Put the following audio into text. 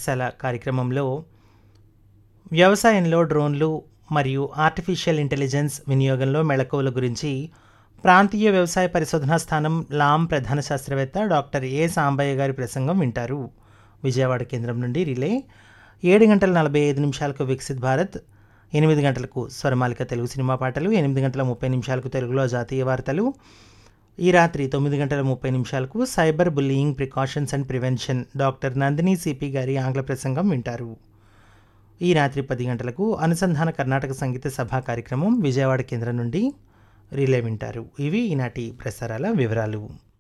పాఠశాల కార్యక్రమంలో వ్యవసాయంలో డ్రోన్లు మరియు ఆర్టిఫిషియల్ ఇంటెలిజెన్స్ వినియోగంలో మెళకువల గురించి ప్రాంతీయ వ్యవసాయ పరిశోధనా స్థానం లాం ప్రధాన శాస్త్రవేత్త డాక్టర్ ఏ సాంబయ్య గారి ప్రసంగం వింటారు విజయవాడ కేంద్రం నుండి రిలే ఏడు గంటల నలభై ఐదు నిమిషాలకు వికసిత్ భారత్ ఎనిమిది గంటలకు స్వరమాలిక తెలుగు సినిమా పాటలు ఎనిమిది గంటల ముప్పై నిమిషాలకు తెలుగులో జాతీయ వార్తలు ఈ రాత్రి తొమ్మిది గంటల ముప్పై నిమిషాలకు cyber bullying precautions and prevention doctor Nandini CP గారి ఆంగ్ల ప్రసంగం వింటారు ఈ రాత్రి పది గంటలకు అనుసంధాన కర్ణాటక సంగీత సభా కార్యక్రమం విజయవాడ కేంద్రం నుండి రిలే వింటారు ఇవి ఈనాటి ప్రసారాల వివరాలు